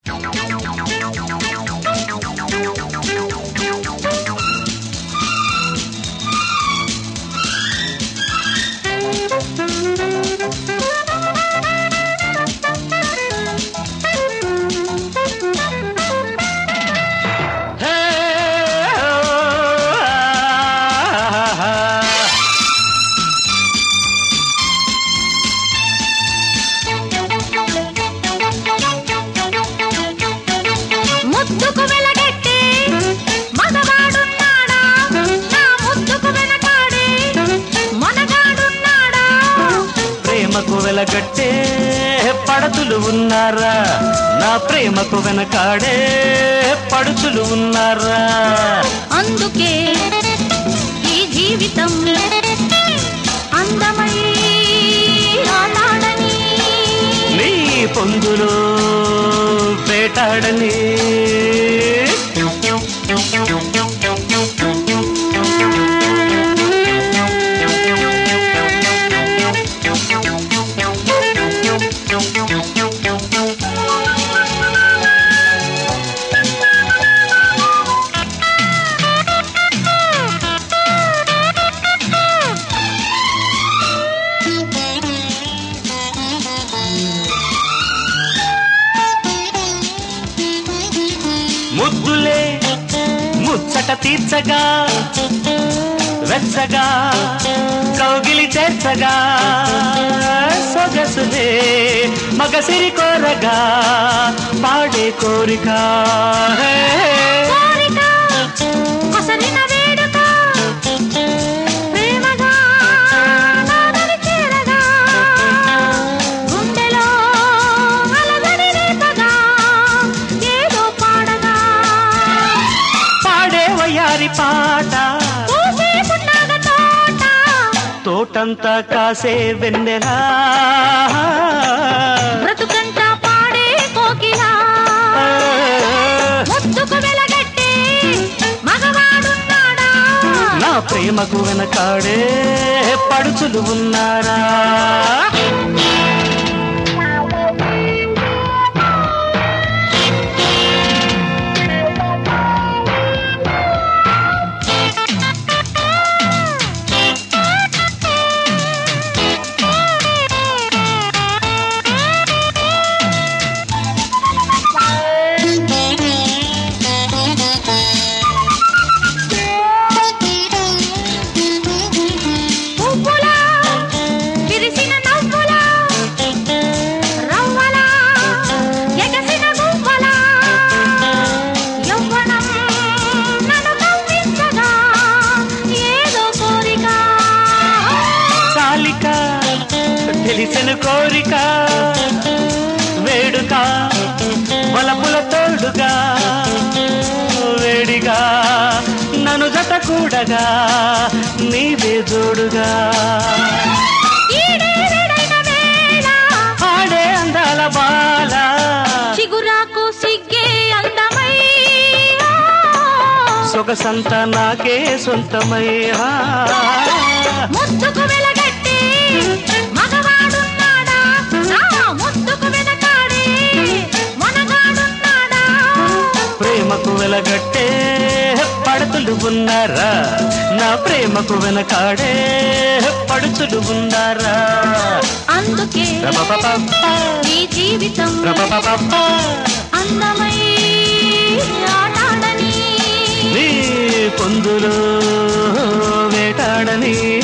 ముద్దుకు వెలగెట్టి మగవాడున్నాడా నా ముద్దుకు వెనకాడే మనగాడున్నాడా ప్రేమకు వెలగట్టే పడతులు ఉన్నారా నా ప్రేమకు వెనకాడే పడుచులు ఉన్నారా అందుకే ఈ జీవితం అందమై ఆటాడని నీ పొందులో వేటాడని ముద్దులే ముచ్చట తీర్చగా వెచ్చగా కౌగిలి చేర్చగా సొగసులే మగసిరి కోరగా పాడే కోరిక హే. కోరిక కొసరిన వేడుక ప్రేమగా నాదరి చేరగా గుండెలో అలజడి రేపగా ఏదో పాడగా పాడే వయ్యారి పాట పూసే పుట్టాగ తోట తోటంతా కాసే వెన్నెలా బ్రతుకంతా పాడే కోకిలా ముద్దుకు వెలగట్టి మగవాడున్నాడా నా ప్రేమకు వెనకాడే పడుచులు ఉన్నారా పువ్వులా విరిసిన నవ్వులా రవ్వలా ఎగసిన గువ్వలా యవ్వనం నన్ను కవ్వించగా ఏదో కోరిక చాలిక తెలిసిన కోరిక వేడుక వలపుల తోడుగా వేడిగా నన్ను జత కూడగా నీవే జోడుగా ఈడేడైన వేళ ఆడే అందాల బాల చిగురాకు సిగ్గే అందమై సొగసంత నాకే సొంతమై ఆ. ముద్దుకు వెలగట్టి మగవాడున్నాడా నా ముద్దుకు వెనకాడే మనగాడున్నాడా ప్రేమకు వెలగట్టే పడతులు ఉన్నారా నా ప్రేమకు వెనకాడే పడుచులు ఉన్నారా అందుకే రపపపప, ఈ జీవితం రపపపప, అందమై ఆటాడని నీ పొందులో వేటాడని